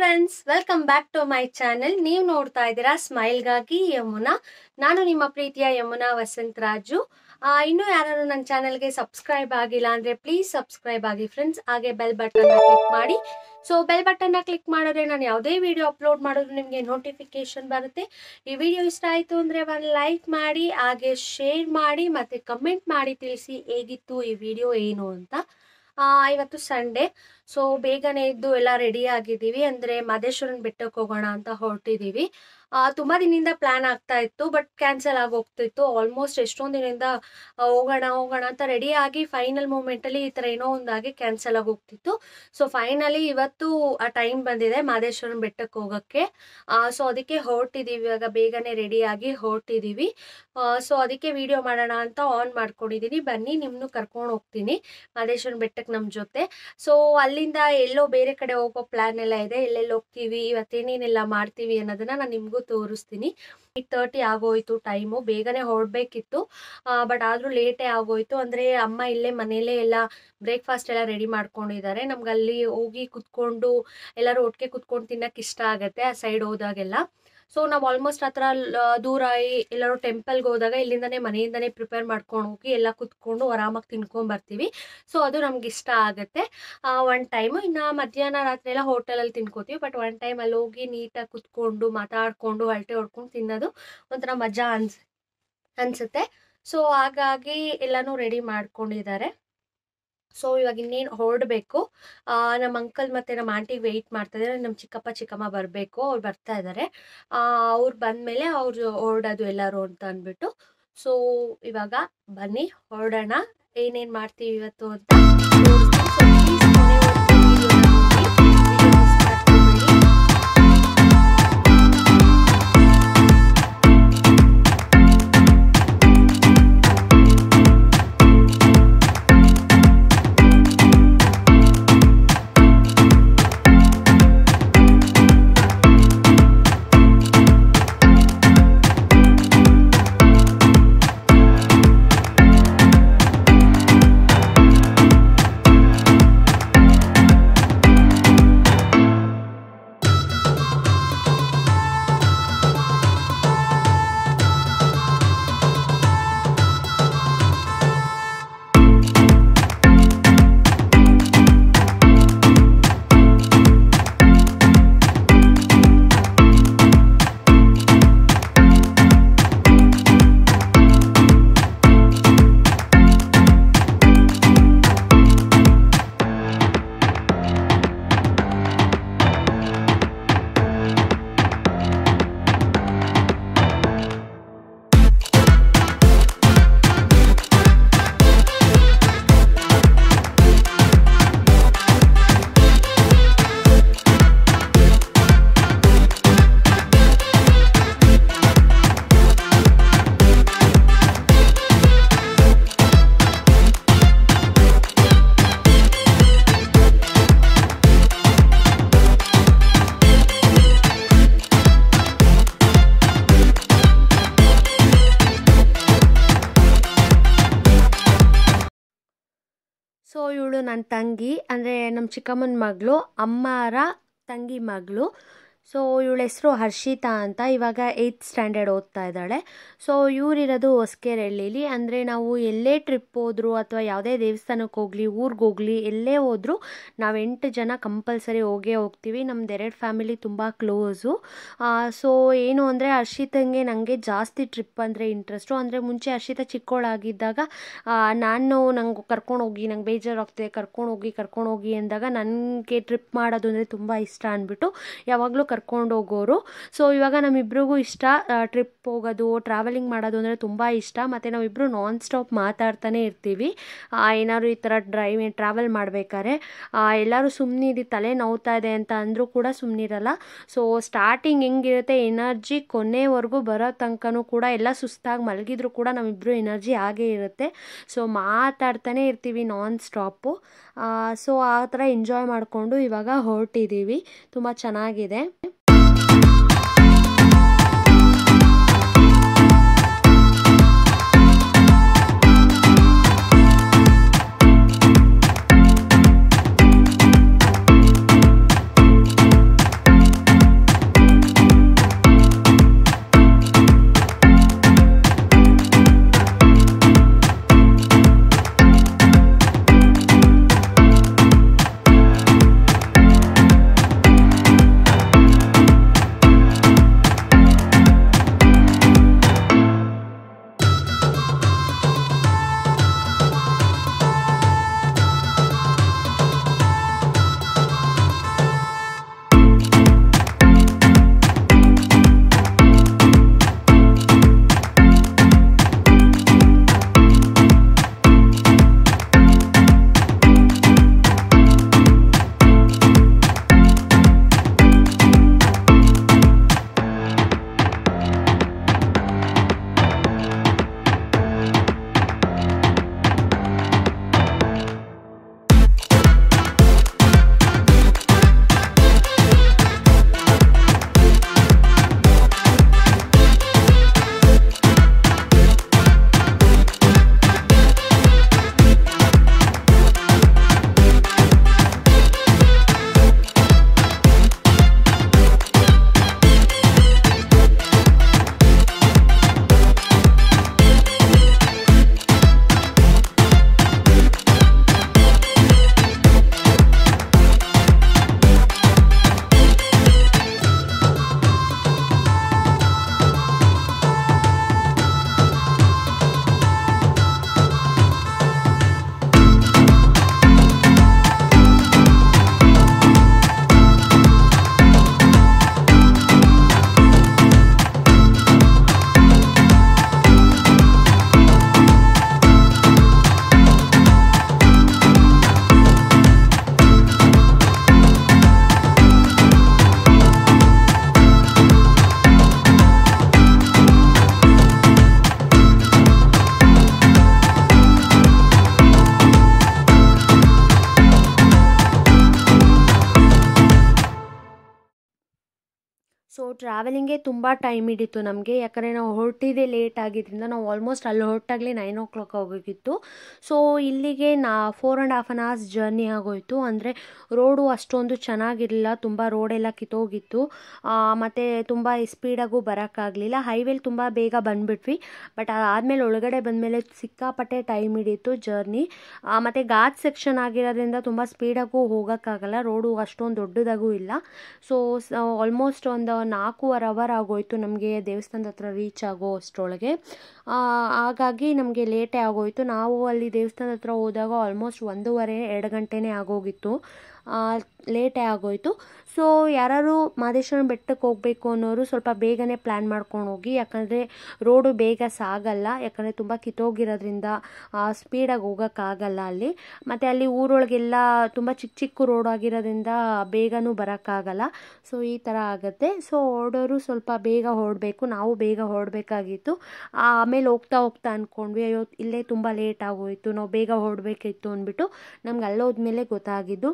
friends welcome back to my channel ನೀವು ನೋಡ್ತಾ ಇದ್ದೀರಾ ಸ್ಮೈಲ್ಗಾಗಿ ಯಮುನಾ ನಾನು ನಿಮ್ಮ ಪ್ರೀತಿಯ ಯಮುನಾ ವಸಂತ್ ರಾಜು ಆ, ಇನ್ನೂ ಯಾರು ನನ್ನ ಚಾನೆಲ್ಗೆ ಸಬ್ಸ್ಕ್ರೈಬ್ ಆಗಿಲ್ಲ ಅಂದರೆ ಪ್ಲೀಸ್ ಸಬ್ಸ್ಕ್ರೈಬ್ ಆಗಿ ಫ್ರೆಂಡ್ಸ್ ಹಾಗೆ ಬೆಲ್ ಬಟನ್ನ ಕ್ಲಿಕ್ ಮಾಡಿ ಸೊ ಬೆಲ್ ಬಟನ್ನ ಕ್ಲಿಕ್ ಮಾಡಿದ್ರೆ ನಾನು ಯಾವುದೇ ವಿಡಿಯೋ ಅಪ್ಲೋಡ್ ಮಾಡಿದ್ರು ನಿಮಗೆ ನೋಟಿಫಿಕೇಶನ್ ಬರುತ್ತೆ ಈ ವಿಡಿಯೋ ಇಷ್ಟ ಆಯಿತು ಅಂದರೆ ಒಂದು ಲೈಕ್ ಮಾಡಿ ಹಾಗೆ ಶೇರ್ ಮಾಡಿ ಮತ್ತು ಕಮೆಂಟ್ ಮಾಡಿ ತಿಳಿಸಿ ಹೇಗಿತ್ತು ಈ ವಿಡಿಯೋ ಏನು ಅಂತ ಆ, ಇವತ್ತು ಸಂಡೇ ಸೊ ಬೇಗನೆ ಎದ್ದು ಎಲ್ಲ ರೆಡಿ ಆಗಿದ್ದೀವಿ ಅಂದರೆ ಮಾದೇಶ್ವರನ ಬೆಟ್ಟಕ್ಕೆ ಹೋಗೋಣ ಅಂತ ಹೊರಟಿದ್ದೀವಿ ತುಂಬ ದಿನದಿಂದ ಪ್ಲ್ಯಾನ್ ಆಗ್ತಾ ಇತ್ತು ಬಟ್ ಕ್ಯಾನ್ಸಲ್ ಆಗಿ ಹೋಗ್ತಿತ್ತು ಆಲ್ಮೋಸ್ಟ್ ಎಷ್ಟೊಂದು ದಿನದಿಂದ ಆ, ಹೋಗೋಣ ಹೋಗೋಣ ಅಂತ ರೆಡಿ ಆಗಿ ಫೈನಲ್ ಮೂಮೆಂಟಲ್ಲಿ ಈ ಥರ ಏನೋ ಒಂದಾಗಿ ಕ್ಯಾನ್ಸಲ್ ಆಗಿ ಹೋಗ್ತಿತ್ತು ಸೊ ಫೈನಲಿ ಇವತ್ತು ಆ ಟೈಮ್ ಬಂದಿದೆ ಮಾದೇಶ್ವರನ ಬೆಟ್ಟಕ್ಕೆ ಹೋಗೋಕ್ಕೆ ಸೊ ಅದಕ್ಕೆ ಹೊರಟಿದ್ದೀವಿ ಇವಾಗ ಬೇಗನೆ ರೆಡಿಯಾಗಿ ಹೊರಟಿದ್ದೀವಿ ಸೊ ಅದಕ್ಕೆ ವಿಡಿಯೋ ಮಾಡೋಣ ಅಂತ ಆನ್ ಮಾಡ್ಕೊಂಡಿದ್ದೀನಿ ಬನ್ನಿ ನಿಮ್ಮನ್ನು ಕರ್ಕೊಂಡು ಹೋಗ್ತೀನಿ ಮಾದೇಶ್ವರನ ಬೆಟ್ಟಕ್ಕೆ ನಮ್ಮ ಜೊತೆ ಸೊ ಅಲ್ಲಿಂದ ಎಲ್ಲೋ ಬೇರೆ ಕಡೆ ಹೋಗೋ ಪ್ಲ್ಯಾನ್ ಎಲ್ಲ ಇದೆ ಎಲ್ಲೆಲ್ಲಿ ಹೋಗ್ತೀವಿ ಇವತ್ತೇನೇನೆಲ್ಲ ಮಾಡ್ತೀವಿ ಅನ್ನೋದನ್ನ ನಾನು ನಿಮಗೂ ತೋರಿಸ್ತೀನಿ ಏಯ್ಟ್ ತರ್ಟಿ ಆಗೋಯ್ತು ಟೈಮು ಬೇಗನೆ ಹೊರಡಬೇಕಿತ್ತು ಬಟ್ ಆದರೂ ಲೇಟೇ ಆಗೋಯ್ತು ಅಂದರೆ ಅಮ್ಮ ಇಲ್ಲೇ ಮನೇಲೇ ಎಲ್ಲ ಬ್ರೇಕ್ಫಾಸ್ಟ್ ಎಲ್ಲ ರೆಡಿ ಮಾಡ್ಕೊಂಡಿದ್ದಾರೆ ನಮ್ಗೆ ಅಲ್ಲಿ ಹೋಗಿ ಕುತ್ಕೊಂಡು ಎಲ್ಲರೂ ಒಟ್ಟಿಗೆ ಕುತ್ಕೊಂಡು ತಿನ್ನಕ್ಕೆ ಇಷ್ಟ ಆಗುತ್ತೆ ಆ ಸೈಡ್ ಹೋದಾಗೆಲ್ಲ ಸೊ ನಾವು ಆಲ್ಮೋಸ್ಟ್ ಆ ಥರ ದೂರ ಈ- ಎಲ್ಲರೂ ಟೆಂಪಲ್ಗೆ ಹೋದಾಗ ಇಲ್ಲಿಂದನೇ ಮನೆಯಿಂದನೇ ಪ್ರಿಪೇರ್ ಮಾಡ್ಕೊಂಡು ಹೋಗಿ ಎಲ್ಲ ಕುತ್ಕೊಂಡು ಆರಾಮಾಗಿ ತಿನ್ಕೊಂಡು ಬರ್ತೀವಿ ಸೊ ಅದು ನಮ್ಗೆ ಇಷ್ಟ ಆಗುತ್ತೆ ಒನ್ ಟೈಮು ಇನ್ನು ಮಧ್ಯಾಹ್ನ ರಾತ್ರಿ ಎಲ್ಲ ಹೋಟೆಲಲ್ಲಿ ತಿನ್ಕೋತೀವಿ ಬಟ್ ಒನ್ ಟೈಮ್ ಅಲ್ಲಿ ಹೋಗಿ ನೀಟಾಗಿ ಕುತ್ಕೊಂಡು ಮಾತಾಡಿಕೊಂಡು ಅಳತೆ ಹೊಡ್ಕೊಂಡು ತಿನ್ನೋದು ಒಂಥರ ಮಜಾ ಅನ್ಸ್ ಅನಿಸುತ್ತೆ ಸೊ ಹಾಗಾಗಿ ಎಲ್ಲನೂ ರೆಡಿ ಮಾಡ್ಕೊಂಡಿದ್ದಾರೆ ಸೊ ಇವಾಗ ಇನ್ನೇನು ಹೊರಡಬೇಕು ನಮ್ಮ ಅಂಕಲ್ ಮತ್ತು ನಮ್ಮ ಆಂಟಿಗೆ ವೆಯ್ಟ್ ಮಾಡ್ತಾ ಇದ್ದಾರೆ ನಮ್ಮ ಚಿಕ್ಕಪ್ಪ ಚಿಕ್ಕಮ್ಮ ಬರಬೇಕು ಅವ್ರು ಬರ್ತಾ ಇದ್ದಾರೆ ಅವ್ರು ಬಂದಮೇಲೆ ಅವ್ರು ಹೊರಡೋದು ಎಲ್ಲರೂ ಅಂತ ಅಂದ್ಬಿಟ್ಟು ಸೊ ಇವಾಗ ಬನ್ನಿ ಹೊರಡೋಣ ಏನೇನು ಮಾಡ್ತೀವಿ ಇವತ್ತು ಅಂತ ತೋರಿಸ್ತೀನಿ ಸೊ ಪ್ಲೀಸ್ ಕೊನೆವರೆಗೂ ವಿಡಿಯೋನ ನೋಡಿ ವಿಡಿಯೋ ಮಿಸ್ ಮಾಡ್ಕೊಬೇಡಿ ಸೊ ಇವಳು ನನ್ನ ತಂಗಿ ಅಂದರೆ ನಮ್ಮ ಚಿಕ್ಕಮ್ಮನ ಮಗಳು ಅಮ್ಮರ ತಂಗಿ ಮಗಳು ಸೊ ಇವಳ ಹೆಸರು ಹರ್ಷಿತಾ ಅಂತ ಇವಾಗ ಏಯ್ತ್ ಸ್ಟ್ಯಾಂಡರ್ಡ್ ಓದ್ತಾ ಇದ್ದಾಳೆ ಸೊ ಇವರಿರೋದು ಹೊಸ್ಕೆರೆಹಳ್ಳಿಲಿ ಅಂದರೆ ನಾವು ಎಲ್ಲೇ ಟ್ರಿಪ್ ಹೋದ್ರು ಅಥವಾ ಯಾವುದೇ ದೇವಸ್ಥಾನಕ್ಕೆ ಹೋಗಲಿ ಊರಿಗೆ ಹೋಗಲಿ ಎಲ್ಲೇ ಹೋದರೂ ನಾವು ಎಂಟು ಜನ ಕಂಪಲ್ಸರಿ ಹೋಗೇ ಹೋಗ್ತೀವಿ ನಮ್ದು ಎರಡು ಫ್ಯಾಮಿಲಿ ತುಂಬ ಕ್ಲೋಸು ಸೊ ಏನು ಅಂದರೆ ಹರ್ಷಿತಂಗೆ ನನಗೆ ಜಾಸ್ತಿ ಟ್ರಿಪ್ ಅಂದರೆ ಇಂಟ್ರೆಸ್ಟು ಅಂದರೆ ಮುಂಚೆ ಹರ್ಷಿತಾ ಚಿಕ್ಕವಳಾಗಿದ್ದಾಗ ಆ, ನಾನು ನಂಗೆ ಕರ್ಕೊಂಡು ಹೋಗಿ ನಂಗೆ ಬೇಜಾರಾಗ್ತಿದೆ ಕರ್ಕೊಂಡು ಹೋಗಿ ಕರ್ಕೊಂಡು ಹೋಗಿ ಅಂದಾಗ ನನಗೆ ಟ್ರಿಪ್ ಮಾಡೋದು ಅಂದರೆ ತುಂಬ ಇಷ್ಟ ಅಂದ್ಬಿಟ್ಟು ಯಾವಾಗಲೂ ಕರ್ಕೊಂಡು ಹೋಗೋರು ಸೊ ಇವಾಗ ನಮ್ಮಿಬ್ರಿಗೂ ಇಷ್ಟ ಟ್ರಿಪ್ ಹೋಗೋದು ಟ್ರಾವೆಲಿಂಗ್ ಮಾಡೋದು ಅಂದರೆ ತುಂಬ ಇಷ್ಟ ಮತ್ತು ನಾವಿಬ್ಬರು ನಾನ್ ಸ್ಟಾಪ್ ಮಾತಾಡ್ತಾನೆ ಇರ್ತೀವಿ ಆ, ಏನಾದ್ರು ಈ ಥರ ಡ್ರೈವ್ ಟ್ರಾವೆಲ್ ಮಾಡಬೇಕಾದ್ರೆ ಎಲ್ಲರೂ ಸುಮ್ಮನಿರಿ ತಲೆ ನೋವ್ತಾ ಇದೆ ಅಂತ ಅಂದರೂ ಕೂಡ ಸುಮ್ಮನಿರಲ್ಲ ಸೊ ಸ್ಟಾರ್ಟಿಂಗ್ ಹೆಂಗಿರುತ್ತೆ ಎನರ್ಜಿ ಕೊನೆವರೆಗೂ ಬರೋ ತನಕನೂ ಕೂಡ ಎಲ್ಲ ಸುಸ್ತಾಗಿ ಮಲಗಿದ್ರು ಕೂಡ ನಮ್ಮಿಬ್ರು ಎನರ್ಜಿ ಹಾಗೇ ಇರುತ್ತೆ ಸೊ ಮಾತಾಡ್ತಾನೆ ಇರ್ತೀವಿ ನಾನ್ ಸ್ಟಾಪು ಸೊ ಆ ಥರ ಎಂಜಾಯ್ ಮಾಡಿಕೊಂಡು ಇವಾಗ ಹೊರಟಿದ್ದೀವಿ ತುಂಬ ಚೆನ್ನಾಗಿದೆ ಟ್ರಾವೆಲಿಂಗೇ ತುಂಬ ಟೈಮ್ ಹಿಡಿತು ನಮಗೆ ಯಾಕಂದರೆ ನಾವು ಹೊರಟಿದ್ದೆ ಲೇಟ್ ಆಗಿದ್ದರಿಂದ ನಾವು ಆಲ್ಮೋಸ್ಟ್ ಅಲ್ಲಿ ಹೊರಟಾಗಲೇ ನೈನ್ ಓ ಕ್ಲಾಕ್ ಆಗೋಗಿತ್ತು ಸೊ ಇಲ್ಲಿಗೆ ನಾ four and half an hours journey ಆಗೋಯಿತು ಅಂದರೆ ರೋಡು ಅಷ್ಟೊಂದು ಚೆನ್ನಾಗಿರಲಿಲ್ಲ ತುಂಬ ರೋಡೆಲ್ಲ ಕಿತ್ತೋಗಿತ್ತು ಮತ್ತು ತುಂಬ ಸ್ಪೀಡಾಗೂ ಬರೋಕ್ಕಾಗಲಿಲ್ಲ ಹೈವೇಲಿ ತುಂಬ ಬೇಗ ಬಂದುಬಿಟ್ವಿ ಬಟ್ ಅದಾದಮೇಲೆ ಒಳಗಡೆ ಬಂದಮೇಲೆ ಸಿಕ್ಕಾಪಟ್ಟೆ ಟೈಮ್ ಹಿಡೀತು ಜರ್ನಿ ಮತ್ತು ಘಾಟ್ ಸೆಕ್ಷನ್ ಆಗಿರೋದ್ರಿಂದ ತುಂಬ ಸ್ಪೀಡಾಗೂ ಹೋಗೋಕ್ಕಾಗಲ್ಲ ರೋಡು ಅಷ್ಟೊಂದು ದೊಡ್ಡದಾಗೂ ಇಲ್ಲ ಸೊ ಆಲ್ಮೋಸ್ಟ್ ಒಂದು ನಾಲ್ಕೂವರೆ ಅವರ್ ಆಗೋಯಿತು ನಮಗೆ ದೇವಸ್ಥಾನದ ಹತ್ರ ರೀಚ್ ಆಗೋ ಅಷ್ಟರೊಳಗೆ ಹಾಗಾಗಿ ನಮಗೆ ಲೇಟೇ ಆಗೋಯಿತು ನಾವು ಅಲ್ಲಿ ದೇವಸ್ಥಾನದ ಹತ್ರ ಹೋದಾಗ ಆಲ್ಮೋಸ್ಟ್ ಒಂದೂವರೆ ಎರಡು ಗಂಟೆನೇ ಆಗೋಗಿತ್ತು ಲೇಟೇ ಆಗೋಯಿತು ಸೊ ಯಾರು ಮಾದೇಶ್ವರನ ಬೆಟ್ಟಕ್ಕೆ ಹೋಗಬೇಕು ಅನ್ನೋರು ಸ್ವಲ್ಪ ಬೇಗನೆ ಪ್ಲ್ಯಾನ್ ಮಾಡ್ಕೊಂಡು ಹೋಗಿ ಯಾಕಂದರೆ ರೋಡು ಬೇಗ ಸಾಗಲ್ಲ ಯಾಕಂದರೆ ತುಂಬ ಕಿತ್ತೋಗಿರೋದ್ರಿಂದ ಸ್ಪೀಡಾಗಿ ಹೋಗೋಕ್ಕಾಗಲ್ಲ ಅಲ್ಲಿ ಮತ್ತು ಅಲ್ಲಿ ಊರೊಳಗೆಲ್ಲ ತುಂಬ ಚಿಕ್ಕ ಚಿಕ್ಕ ರೋಡ್ ಆಗಿರೋದ್ರಿಂದ ಬೇಗನೂ ಬರೋಕ್ಕಾಗಲ್ಲ ಸೊ ಈ ಥರ ಆಗುತ್ತೆ ಸೊ ಹೊರಡೋರು ಸ್ವಲ್ಪ ಬೇಗ ಹೊರಡಬೇಕು ನಾವು ಬೇಗ ಹೊರಡಬೇಕಾಗಿತ್ತು ಆಮೇಲೆ ಹೋಗ್ತಾ ಹೋಗ್ತಾ ಅಂದ್ಕೊಂಡ್ವಿ ಅಯ್ಯೋ ಇಲ್ಲೇ ತುಂಬ ಲೇಟ್ ಆಗೋಯಿತು ನಾವು ಬೇಗ ಹೊರಡಬೇಕಿತ್ತು ಅಂದ್ಬಿಟ್ಟು ನಮ್ಗೆ ಅಲ್ಲೋದ್ಮೇಲೆ ಗೊತ್ತಾಗಿದ್ದು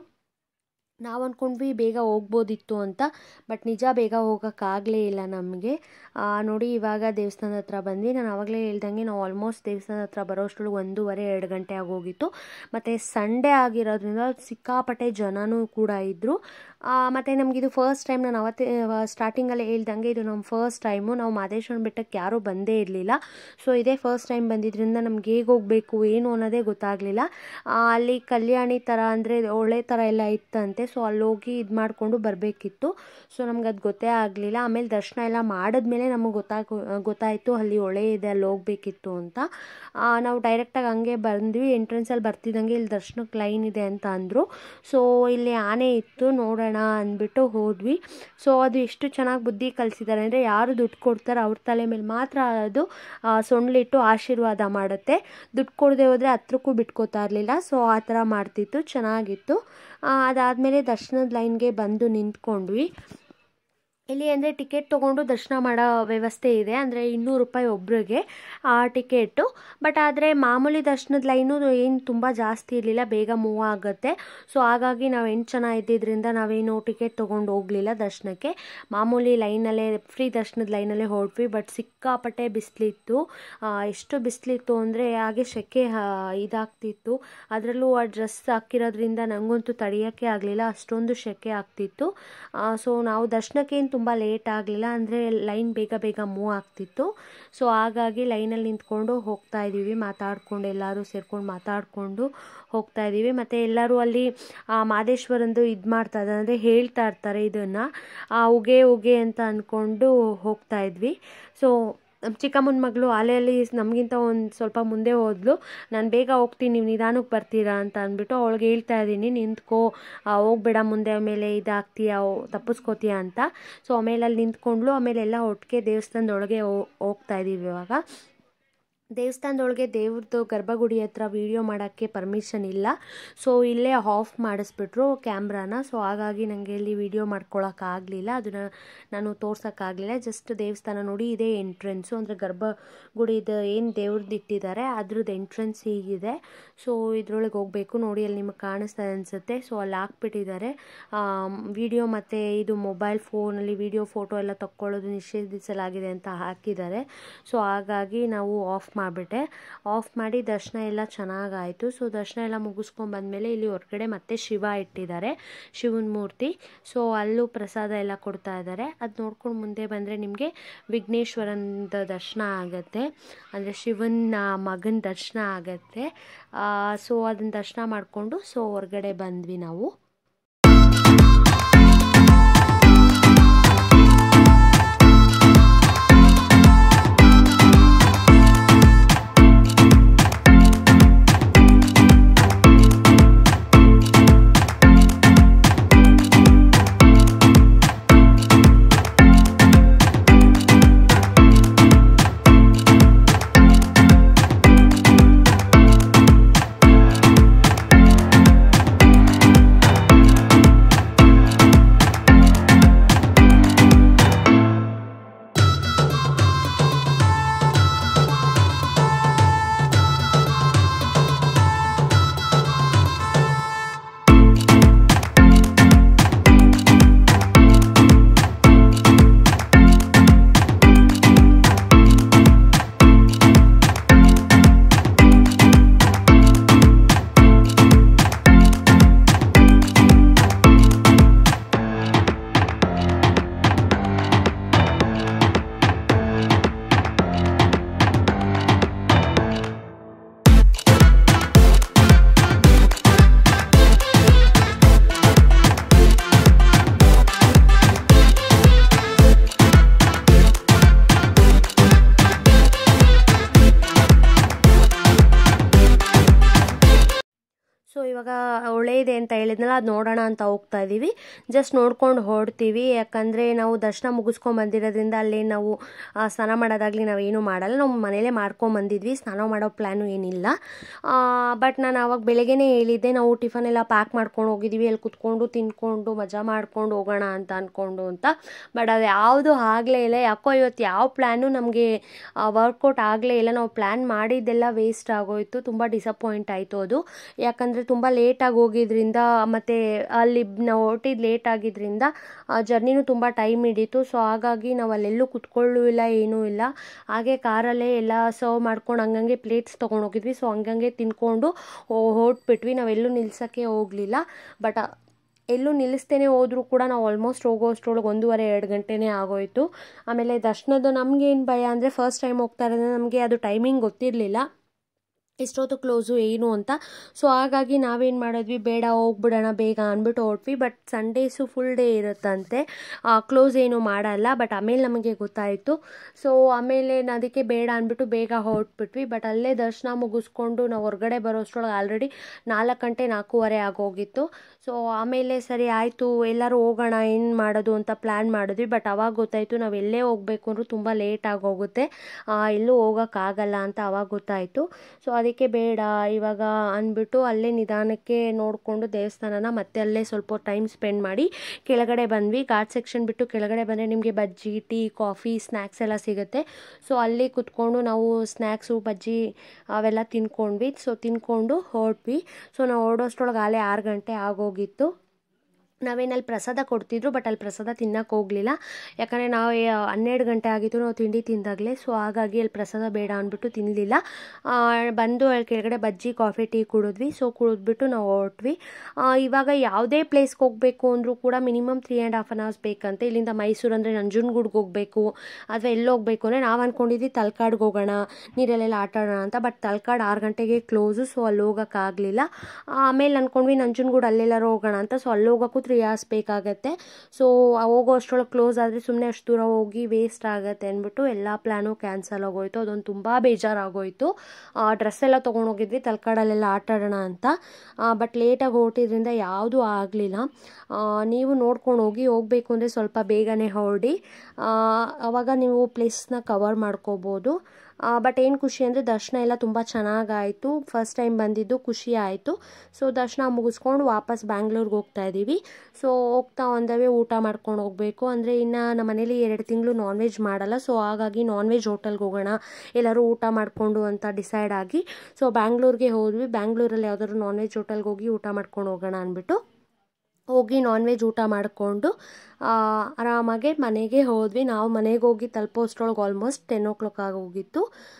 ನಾವು ಅಂದ್ಕೊಂಡ್ವಿ ಬೇಗ ಹೋಗ್ಬೋದಿತ್ತು ಅಂತ ಬಟ್ ನಿಜ ಬೇಗ ಹೋಗೋಕ್ಕಾಗಲೇ ಇಲ್ಲ ನಮಗೆ ನೋಡಿ ಇವಾಗ ದೇವಸ್ಥಾನದ ಹತ್ರ ಬಂದ್ವಿ ನಾನು ಆವಾಗಲೇ ಹೇಳ್ದಂಗೆ ನಾವು ಆಲ್ಮೋಸ್ಟ್ ದೇವಸ್ಥಾನದ ಹತ್ರ ಬರೋಷ್ಟರೊಳಗೆ ಒಂದೂವರೆ ಎರಡು ಗಂಟೆ ಆಗೋಗಿತ್ತು ಮತ್ತು ಸಂಡೇ ಆಗಿರೋದ್ರಿಂದ ಸಿಕ್ಕಾಪಟ್ಟೆ ಜನನೂ ಕೂಡ ಇದ್ದರು ಮತ್ತು ನಮಗಿದು ಫಸ್ಟ್ ಟೈಮ್ ನಾನು ಅವತ್ತೇ ಸ್ಟಾರ್ಟಿಂಗಲ್ಲೇ ಹೇಳ್ದಂಗೆ ಇದು ನಮ್ಮ ಫಸ್ಟ್ ಟೈಮು ನಾವು ಮಾದೇಶ್ವರನ ಬೆಟ್ಟಕ್ಕೆ ಯಾರೂ ಬಂದೇ ಇರಲಿಲ್ಲ ಸೊ ಇದೇ ಫಸ್ಟ್ ಟೈಮ್ ಬಂದಿದ್ದರಿಂದ ನಮ್ಗೆ ಹೇಗೆ ಹೋಗಬೇಕು ಏನು ಅನ್ನೋದೇ ಗೊತ್ತಾಗಲಿಲ್ಲ ಅಲ್ಲಿ ಕಲ್ಯಾಣಿ ಥರ ಅಂದರೆ ಒಳ್ಳೆ ಥರ ಎಲ್ಲ ಇತ್ತಂತೆ ಸೊ ಅಲ್ಲಿ ಹೋಗಿ ಇದು ಮಾಡಿಕೊಂಡು ಬರಬೇಕಿತ್ತು ಸೊ ನಮ್ಗೆ ಅದು ಗೊತ್ತೇ ಆಗಲಿಲ್ಲ ಆಮೇಲೆ ದರ್ಶನ ಎಲ್ಲ ಮಾಡಿದ್ಮೇಲೆ ನಮಗೆ ಗೊತ್ತಾಗ ಗೊತ್ತಾಯಿತು ಅಲ್ಲಿ ಹೊಳೆ ಇದೆ ಅಲ್ಲಿ ಹೋಗಬೇಕಿತ್ತು ಅಂತ ನಾವು ಡೈರೆಕ್ಟಾಗಿ ಹಂಗೆ ಬಂದ್ವಿ ಎಂಟ್ರೆನ್ಸಲ್ಲಿ ಬರ್ತಿದ್ದಂಗೆ ಇಲ್ಲಿ ದರ್ಶನಕ್ಕೆ ಲೈನ್ ಇದೆ ಅಂತ ಅಂದರು ಸೊ ಇಲ್ಲಿ ಆನೆ ಇತ್ತು ನೋಡೋಣ ಅಂದ್ಬಿಟ್ಟು ಹೋದ್ವಿ ಸೊ ಅದು ಎಷ್ಟು ಚೆನ್ನಾಗಿ ಬುದ್ಧಿ ಕಲಿಸಿದ್ದಾರೆ ಅಂದರೆ ಯಾರು ದುಡ್ಡು ಕೊಡ್ತಾರೆ ಅವ್ರ ತಲೆ ಮೇಲೆ ಮಾತ್ರ ಅದು ಸೊಂಡ್ಲಿಟ್ಟು ಆಶೀರ್ವಾದ ಮಾಡುತ್ತೆ ದುಡ್ಡು ಕೊಡದೆ ಹೋದರೆ ಹತ್ರಕ್ಕೂ ಬಿಟ್ಕೋತಾ ಇರಲಿಲ್ಲ ಸೊ ಆ ಥರ ಮಾಡ್ತಿತ್ತು ಚೆನ್ನಾಗಿತ್ತು ಅದಾದಮೇಲೆ ದರ್ಶನದ ಲೈನ್ಗೆ ಬಂದು ನಿಂತ್ಕೊಂಡ್ವಿ ಇಲ್ಲಿ ಅಂದರೆ ಟಿಕೆಟ್ ತೊಗೊಂಡು ದರ್ಶನ ಮಾಡೋ ವ್ಯವಸ್ಥೆ ಇದೆ ಅಂದರೆ ಇನ್ನೂರು ರೂಪಾಯಿ ಒಬ್ರಿಗೆ ಆ ಟಿಕೆಟು ಬಟ್ ಆದರೆ ಮಾಮೂಲಿ ದರ್ಶನದ ಲೈನು ಏನು ತುಂಬ ಜಾಸ್ತಿ ಇರಲಿಲ್ಲ ಬೇಗ ಮೂವ್ ಆಗುತ್ತೆ ಸೊ ಹಾಗಾಗಿ ನಾವು ಎಂಟು ಜನ ಇದ್ದಿದ್ದರಿಂದ ನಾವೇನು ಟಿಕೆಟ್ ತೊಗೊಂಡು ಹೋಗಲಿಲ್ಲ ದರ್ಶನಕ್ಕೆ ಮಾಮೂಲಿ ಲೈನಲ್ಲೇ ಫ್ರೀ ದರ್ಶನದ ಲೈನಲ್ಲೇ ಹೊರಟ್ವಿ ಬಟ್ ಸಿಕ್ಕಾಪಟ್ಟೆ ಬಿಸಿಲಿತ್ತು ಎಷ್ಟು ಬಿಸಿಲಿತ್ತು ಅಂದರೆ ಹಾಗೆ ಸೆಕೆ ಇದಾಗ್ತಿತ್ತು ಅದರಲ್ಲೂ ಆ ಡ್ರೆಸ್ ಹಾಕಿರೋದ್ರಿಂದ ನನಗಂತೂ ತಡೆಯೋಕ್ಕೆ ಆಗಲಿಲ್ಲ ಅಷ್ಟೊಂದು ಸೆಕೆ ಆಗ್ತಿತ್ತು ಸೊ ನಾವು ದರ್ಶನಕ್ಕೇನು ತುಂಬ ಲೇಟ್ ಆಗಲಿಲ್ಲ ಅಂದರೆ ಲೈನ್ ಬೇಗ ಬೇಗ ಮೂವ್ ಆಗ್ತಿತ್ತು ಸೊ ಹಾಗಾಗಿ ಲೈನಲ್ಲಿ ನಿಂತ್ಕೊಂಡು ಹೋಗ್ತಾ ಇದ್ದೀವಿ ಮಾತಾಡ್ಕೊಂಡು ಎಲ್ಲರೂ ಸೇರ್ಕೊಂಡು ಮಾತಾಡಿಕೊಂಡು ಹೋಗ್ತಾ ಇದ್ದೀವಿ ಮತ್ತು ಎಲ್ಲರೂ ಅಲ್ಲಿ ಮಾದೇಶ್ವರಂದು ಇದು ಮಾಡ್ತಾ ಇದ್ದಾರೆ ಅಂದರೆ ಹೇಳ್ತಾ ಇರ್ತಾರೆ ಇದನ್ನು ಉಗೆ ಉಗೆ ಅಂತ ಅಂದ್ಕೊಂಡು ಹೋಗ್ತಾ ಇದ್ವಿ ಸೊ ನಮ್ಮ ಚಿಕ್ಕಮ್ಮನ ಮಗಳು ಅಲೆಯಲ್ಲಿ ನಮಗಿಂತ ಒಂದು ಸ್ವಲ್ಪ ಮುಂದೆ ಹೋದ್ಲು ನಾನು ಬೇಗ ಹೋಗ್ತೀನಿ ನೀವು ನಿಧಾನಕ್ಕೆ ಬರ್ತೀರಾ ಅಂತ ಅಂದ್ಬಿಟ್ಟು ಅವಳಿಗೆ ಹೇಳ್ತಾ ಇದ್ದೀನಿ ನಿಂತ್ಕೋ ಹೋಗ್ಬೇಡ ಮುಂದೆ ಆಮೇಲೆ ಇದಾಗ್ತೀಯ ತಪ್ಪಿಸ್ಕೋತೀಯ ಅಂತ ಸೊ ಆಮೇಲೆ ಅಲ್ಲಿ ನಿಂತ್ಕೊಂಡ್ಲು ಆಮೇಲೆ ಎಲ್ಲ ಒಟ್ಟಿಗೆ ದೇವಸ್ಥಾನದೊಳಗೆ ಹೋಗ್ತಾ ಇದ್ದೀವಿ ಇವಾಗ ದೇವಸ್ಥಾನದೊಳಗೆ ದೇವ್ರದ್ದು ಗರ್ಭಗುಡಿ ಹತ್ರ ವೀಡಿಯೋ ಮಾಡೋಕ್ಕೆ ಪರ್ಮಿಷನ್ ಇಲ್ಲ ಸೊ ಇಲ್ಲೇ ಆಫ್ ಮಾಡಿಸ್ಬಿಟ್ರು ಕ್ಯಾಮ್ರಾನ ಸೊ ಹಾಗಾಗಿ ನನಗೆ ಇಲ್ಲಿ ವೀಡಿಯೋ ಮಾಡ್ಕೊಳಕ್ಕಾಗಲಿಲ್ಲ ಅದನ್ನು ನಾನು ತೋರ್ಸೋಕ್ಕಾಗಲಿಲ್ಲ ಜಸ್ಟ್ ದೇವಸ್ಥಾನ ನೋಡಿ ಇದೇ ಎಂಟ್ರೆನ್ಸು ಅಂದರೆ ಗರ್ಭಗುಡಿದು ಏನು ದೇವ್ರದ್ದು ಇಟ್ಟಿದ್ದಾರೆ ಅದ್ರದ್ದು ಎಂಟ್ರೆನ್ಸ್ ಹೀಗಿದೆ ಸೊ ಇದ್ರೊಳಗೆ ಹೋಗಬೇಕು ನೋಡಿ ಅಲ್ಲಿ ನಿಮಗೆ ಕಾಣಿಸ್ತಾ ಅನಿಸುತ್ತೆ ಸೊ ಅಲ್ಲಿ ಹಾಕ್ಬಿಟ್ಟಿದ್ದಾರೆ ವಿಡಿಯೋ ಮತ್ತು ಇದು ಮೊಬೈಲ್ ಫೋನಲ್ಲಿ ವಿಡಿಯೋ ಫೋಟೋ ಎಲ್ಲ ತಕ್ಕೊಳ್ಳೋದು ನಿಷೇಧಿಸಲಾಗಿದೆ ಅಂತ ಹಾಕಿದ್ದಾರೆ ಸೊ ಹಾಗಾಗಿ ನಾವು ಆಫ್ ಮಾಡಿಬಿಟ್ಟೆ ಆಫ್ ಮಾಡಿ ದರ್ಶನ ಎಲ್ಲ ಚೆನ್ನಾಗಾಯಿತು ಸೊ ದರ್ಶನ ಎಲ್ಲ ಮುಗಿಸ್ಕೊಂಡು ಬಂದಮೇಲೆ ಇಲ್ಲಿ ಹೊರಗಡೆ ಮತ್ತೆ ಶಿವ ಇಟ್ಟಿದ್ದಾರೆ ಶಿವನ ಮೂರ್ತಿ ಸೊ ಅಲ್ಲೂ ಪ್ರಸಾದ ಎಲ್ಲ ಕೊಡ್ತಾ ಇದ್ದಾರೆ ಅದು ನೋಡ್ಕೊಂಡು ಮುಂದೆ ಬಂದರೆ ನಿಮಗೆ ವಿಘ್ನೇಶ್ವರನ ದರ್ಶನ ಆಗುತ್ತೆ ಅಂದರೆ ಶಿವನ ಮಗನ ದರ್ಶನ ಆಗುತ್ತೆ ಸೊ ಅದನ್ನ ದರ್ಶನ ಮಾಡಿಕೊಂಡು ಸೊ ಹೊರಗಡೆ ಬಂದ್ವಿ ನಾವು ಸೊ ಇವಾಗ ಒಳ್ಳೆ ಇದೆ ಅಂತ ಹೇಳಿದ್ನಲ್ಲ ಅದು ನೋಡೋಣ ಅಂತ ಹೋಗ್ತಾ ಇದ್ದೀವಿ ಜಸ್ಟ್ ನೋಡ್ಕೊಂಡು ಹೊರಡ್ತೀವಿ ಯಾಕಂದರೆ ನಾವು ದರ್ಶನ ಮುಗಿಸ್ಕೊಂಡು ಬಂದಿರೋದ್ರಿಂದ ಅಲ್ಲಿ ನಾವು ಆ, ಸ್ನಾನ ಮಾಡೋದಾಗಲಿ ನಾವೇನು ಮಾಡಲ್ಲ ನಾವು ಮನೇಲೇ ಮಾಡ್ಕೊಂಡು ಬಂದಿದ್ವಿ ಸ್ನಾನ ಮಾಡೋ ಪ್ಲ್ಯಾನು ಏನಿಲ್ಲ ಬಟ್ ನಾನು ಆವಾಗ ಬೆಳಗ್ಗೆನೇ ಹೇಳಿದ್ದೆ ನಾವು ಟಿಫನ್ ಎಲ್ಲ ಪ್ಯಾಕ್ ಮಾಡ್ಕೊಂಡು ಹೋಗಿದ್ದೀವಿ ಅಲ್ಲಿ ಕುತ್ಕೊಂಡು ತಿನ್ಕೊಂಡು ಮಜಾ ಮಾಡ್ಕೊಂಡು ಹೋಗೋಣ ಅಂತ ಅಂದ್ಕೊಂಡು ಅಂತ ಬಟ್ ಅದು ಯಾವುದು ಆಗಲೇ ಇಲ್ಲ ಯಾಕೋ ಇವತ್ತು ಯಾವ ಪ್ಲ್ಯಾನು ನಮಗೆ ವರ್ಕೌಟ್ ಆಗಲೇ ಇಲ್ಲ ನಾವು ಪ್ಲ್ಯಾನ್ ಮಾಡಿದ್ದೆಲ್ಲ ವೇಸ್ಟ್ ಆಗೋಯ್ತು ತುಂಬ ಡಿಸಪಾಯಿಂಟ್ ಆಯಿತು ಅದು ಯಾಕಂದರೆ ತುಂಬ ಲೇಟಾಗಿ ಹೋಗಿದ್ರಿಂದ ಮತ್ತು ಅಲ್ಲಿ ನಾವು ಹೊರಟಿದ್ದು ಲೇಟ್ ಆಗಿದ್ದರಿಂದ ಜರ್ನಿನೂ ತುಂಬ ಟೈಮ್ ಹಿಡೀತು ಸೊ ಹಾಗಾಗಿ ನಾವು ಅಲ್ಲೆಲ್ಲೂ ಕುತ್ಕೊಳ್ಳೂ ಇಲ್ಲ ಏನೂ ಇಲ್ಲ ಹಾಗೆ ಕಾರಲ್ಲೇ ಎಲ್ಲ ಸರ್ವ್ ಮಾಡ್ಕೊಂಡು ಹಂಗಂಗೆ ಪ್ಲೇಟ್ಸ್ ತೊಗೊಂಡೋಗಿದ್ವಿ ಸೊ ಹಂಗಂಗೆ ತಿನ್ಕೊಂಡು ಹೊರಟ್ಬಿಟ್ವಿ ನಾವೆಲ್ಲೂ ನಿಲ್ಸೋಕ್ಕೆ ಹೋಗಲಿಲ್ಲ ಬಟ್ ಎಲ್ಲೂ ನಿಲ್ಲಿಸ್ತೇನೆ ಹೋದರೂ ಕೂಡ ನಾವು ಆಲ್ಮೋಸ್ಟ್ ಹೋಗೋಷ್ಟರೊಳಗೆ ಒಂದೂವರೆ ಎರಡು ಗಂಟೆನೇ ಆಗೋಯಿತು ಆಮೇಲೆ ದರ್ಶನದ್ದು ನಮಗೇನು ಭಯ ಅಂದರೆ ಫಸ್ಟ್ ಟೈಮ್ ಹೋಗ್ತಾ ಇರೋದ್ರೆ ನಮಗೆ ಅದು ಟೈಮಿಂಗ್ ಗೊತ್ತಿರಲಿಲ್ಲ ಎಷ್ಟೊತ್ತು ಕ್ಲೋಸು ಏನು ಅಂತ ಸೊ ಹಾಗಾಗಿ ನಾವೇನು ಮಾಡಿದ್ವಿ ಬೇಡ ಹೋಗ್ಬಿಡೋಣ ಬೇಗ ಅಂದ್ಬಿಟ್ಟು ಹೊರಟ್ವಿ ಬಟ್ ಸಂಡೇಸು ಫುಲ್ ಡೇ ಇರುತ್ತಂತೆ ಕ್ಲೋಸ್ ಏನು ಮಾಡಲ್ಲ ಬಟ್ ಆಮೇಲೆ ನಮಗೆ ಗೊತ್ತಾಯಿತು ಸೊ ಆಮೇಲೆ ನ- ಅದಕ್ಕೆ ಬೇಡ ಅಂದ್ಬಿಟ್ಟು ಬೇಗ ಹೊರಟ್ಬಿಟ್ವಿ ಬಟ್ ಅಲ್ಲೇ ದರ್ಶನ ಮುಗಿಸ್ಕೊಂಡು ನಾವು ಹೊರಗಡೆ ಬರೋಷ್ಟ್ರೊಳಗೆ ಆಲ್ರೆಡಿ ನಾಲ್ಕು ಗಂಟೆ ನಾಲ್ಕೂವರೆ ಆಗೋಗಿತ್ತು ಸೊ ಆಮೇಲೆ ಸರಿ ಆಯಿತು ಎಲ್ಲರೂ ಹೋಗೋಣ ಏನು ಮಾಡೋದು ಅಂತ ಪ್ಲ್ಯಾನ್ ಮಾಡಿದ್ವಿ ಬಟ್ ಅವಾಗ ಗೊತ್ತಾಯಿತು ನಾವು ಎಲ್ಲೇ ಹೋಗಬೇಕು ಅಂದ್ರೂ ತುಂಬ ಲೇಟ್ ಆಗೋಗುತ್ತೆ ಆ, ಎಲ್ಲೂ ಹೋಗೋಕ್ಕಾಗಲ್ಲ ಅಂತ ಅವಾಗ ಗೊತ್ತಾಯಿತು ಸೊ ಅದಕ್ಕೆ ಬೇಡ ಇವಾಗ ಅಂದ್ಬಿಟ್ಟು ಅಲ್ಲೇ ನಿಧಾನಕ್ಕೆ ನೋಡಿಕೊಂಡು ದೇವಸ್ಥಾನನ ಮತ್ತೆ ಅಲ್ಲೇ ಸ್ವಲ್ಪ ಟೈಮ್ ಸ್ಪೆಂಡ್ ಮಾಡಿ ಕೆಳಗಡೆ ಬಂದ್ವಿ ಘಾಟ್ ಸೆಕ್ಷನ್ ಬಿಟ್ಟು ಕೆಳಗಡೆ ಬಂದರೆ ನಿಮಗೆ ಬಜ್ಜಿ ಟೀ ಕಾಫಿ ಸ್ನ್ಯಾಕ್ಸ್ ಎಲ್ಲ ಸಿಗುತ್ತೆ ಸೊ ಅಲ್ಲಿ ಕುತ್ಕೊಂಡು ನಾವು ಸ್ನ್ಯಾಕ್ಸು ಬಜ್ಜಿ ಅವೆಲ್ಲ ತಿನ್ಕೊಂಡ್ವಿ ಸೊ ತಿನ್ಕೊಂಡು ಹೊರಟ್ವಿ ಸೊ ನಾವು ಹೊರಡೋಷ್ಟ್ರೊಳಗೆ ಆಲೇ ಆರು ಗಂಟೆ ಆಗೋಗಿತ್ತು ನಾವೇನಲ್ಲಿ ಪ್ರಸಾದ ಕೊಡ್ತಿದ್ರು ಬಟ್ ಅಲ್ಲಿ ಪ್ರಸಾದ ತಿನ್ನಕ್ಕೆ ಹೋಗಲಿಲ್ಲ ಯಾಕಂದರೆ ನಾವು ಏ- ಹನ್ನೆರಡು ಗಂಟೆ ಆಗಿತ್ತು ನಾವು ತಿಂಡಿ ತಿಂದಾಗಲೇ ಸೊ ಹಾಗಾಗಿ ಅಲ್ಲಿ ಪ್ರಸಾದ ಬೇಡ ಅಂದ್ಬಿಟ್ಟು ತಿನ್ನಲಿಲ್ಲ ಬಂದು ಅಲ್ಲಿ ಕೆಳಗಡೆ ಬಜ್ಜಿ ಕಾಫಿ ಟೀ ಕುಡಿದ್ವಿ ಸೊ ಕುಡಿದ್ಬಿಟ್ಟು ನಾವು ಹೊರಟ್ವಿ ಆ, ಇವಾಗ ಯಾವುದೇ ಪ್ಲೇಸ್ಗೆ ಹೋಗಬೇಕು ಅಂದರೂ ಕೂಡ minimum three and half an hours ಬೇಕಂತೆ ಇಲ್ಲಿಂದ ಮೈಸೂರು ಅಂದರೆ ನಂಜನಗೂಡ್ಗೆ ಹೋಗಬೇಕು ಅಥವಾ ಎಲ್ಲಿ ಹೋಗಬೇಕು ಅಂದರೆ ನಾವು ಅಂದ್ಕೊಂಡಿದ್ವಿ ತಲಕಾಡ್ಗೆ ಹೋಗೋಣ ನೀರಲ್ಲೆಲ್ಲ ಆಟ ಆಡೋಣ ಅಂತ ಬಟ್ ತಲಕಾಡ್ ಆರು ಗಂಟೆಗೆ ಕ್ಲೋಸು ಸೊ ಅಲ್ಲಿ ಹೋಗೋಕ್ಕಾಗಲಿಲ್ಲ ಆಮೇಲೆ ಅಂದ್ಕೊಂಡ್ವಿ ನಂಜನಗೂಡು ಅಲ್ಲೆಲ್ಲಾರು ಹೋಗೋಣ ಅಂತ ಸೊ ಅಲ್ಲಿ ಹೋಗೋಕ್ಕೂ ತ್ರೀ ಅವರ್ಸ್ ಬೇಕಾಗತ್ತೆ ಸೊ ಹೋಗೋ ಅಷ್ಟರೊಳಗೆ ಕ್ಲೋಸ್ ಆದರೆ ಸುಮ್ಮನೆ ಅಷ್ಟು ದೂರ ಹೋಗಿ ವೇಸ್ಟ್ ಆಗುತ್ತೆ ಅಂದ್ಬಿಟ್ಟು ಎಲ್ಲ ಪ್ಲ್ಯಾನು ಕ್ಯಾನ್ಸಲ್ ಆಗೋಯ್ತು ಅದೊಂದು ತುಂಬ ಬೇಜಾರಾಗೋಯ್ತು ಡ್ರೆಸ್ ಎಲ್ಲ ತೊಗೊಂಡೋಗಿದ್ವಿ ತಲಕಾಡಲ್ಲೆಲ್ಲ ಆಟ ಆಡೋಣ ಅಂತ ಬಟ್ ಲೇಟಾಗಿ ಹೊರಟಿದ್ರಿಂದ ಯಾವುದೂ ಆಗಲಿಲ್ಲ ನೀವು ನೋಡ್ಕೊಂಡು ಹೋಗಿ ಹೋಗಬೇಕು ಅಂದರೆ ಸ್ವಲ್ಪ ಬೇಗನೆ ಹೊರಡಿ ಆವಾಗ ನೀವು ಪ್ಲೇಸ್ನ ಕವರ್ ಮಾಡ್ಕೋಬೋದು ಬಟ್ ಏನು ಖುಷಿ ಅಂದರೆ ದರ್ಶನ ಎಲ್ಲ ತುಂಬ ಚೆನ್ನಾಗಾಯಿತು ಫಸ್ಟ್ ಟೈಮ್ ಬಂದಿದ್ದು ಖುಷಿ ಆಯಿತು ಸೊ ದರ್ಶನ ಮುಗಿಸ್ಕೊಂಡು ವಾಪಸ್ ಬ್ಯಾಂಗ್ಳೂರ್ಗೆ ಹೋಗ್ತಾ ಇದ್ದೀವಿ ಸೊ ಹೋಗ್ತಾ ಒಂದವೇ ಊಟ ಮಾಡ್ಕೊಂಡು ಹೋಗಬೇಕು ಅಂದರೆ ಇನ್ನು ನಮ್ಮ ಮನೇಲಿ ಎರಡು ತಿಂಗಳು ನಾನ್ ವೆಜ್ ಮಾಡಲ್ಲ ಸೊ ಹಾಗಾಗಿ ನಾನ್ ವೆಜ್ ಹೋಟೆಲ್ಗೆ ಹೋಗೋಣ ಎಲ್ಲರೂ ಊಟ ಮಾಡಿಕೊಂಡು ಅಂತ ಡಿಸೈಡ್ ಆಗಿ ಸೊ ಬ್ಯಾಂಗ್ಳೂರ್ಗೆ ಹೋದ್ವಿ ಬ್ಯಾಂಗ್ಳೂರಲ್ಲಿ ಯಾವ್ದಾದ್ರು ನಾನ್ ವೆಜ್ ಹೋಟೆಲ್ಗೆ ಹೋಗಿ ಊಟ ಮಾಡ್ಕೊಂಡು ಹೋಗೋಣ ಅಂದ್ಬಿಟ್ಟು ಹೋಗಿ ನಾನ್ ವೆಜ್ ಊಟ ಮಾಡಿಕೊಂಡು ಆರಾಮಾಗೆ ಮನೆಗೆ ಹೋದ್ವಿ ನಾವು ಮನೆಗೆ ಹೋಗಿ ತಲುಪೋಷ್ಟ್ರೊಳಗೆ ಆಲ್ಮೋಸ್ಟ್ ಟೆನ್ ಓ ಕ್ಲಾಕ್ ಆಗೋಗಿತ್ತು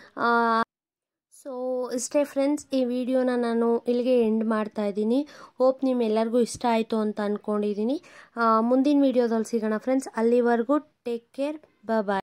ಸೊ ಇಷ್ಟೇ ಫ್ರೆಂಡ್ಸ್ ಈ ವಿಡಿಯೋನ ನಾನು ಇಲ್ಲಿಗೆ ಎಂಡ್ ಮಾಡ್ತಾ ಇದ್ದೀನಿ ಹೋಪ್ ನಿಮ್ಮೆಲ್ಲರಿಗೂ ಇಷ್ಟ ಆಯಿತು ಅಂತ ಅಂದ್ಕೊಂಡಿದ್ದೀನಿ ಮುಂದಿನ ವಿಡಿಯೋದಲ್ಲಿ ಸಿಗೋಣ ಫ್ರೆಂಡ್ಸ್ ಅಲ್ಲಿವರೆಗೂ ಟೇಕ್ ಕೇರ್ ಬಾಯ್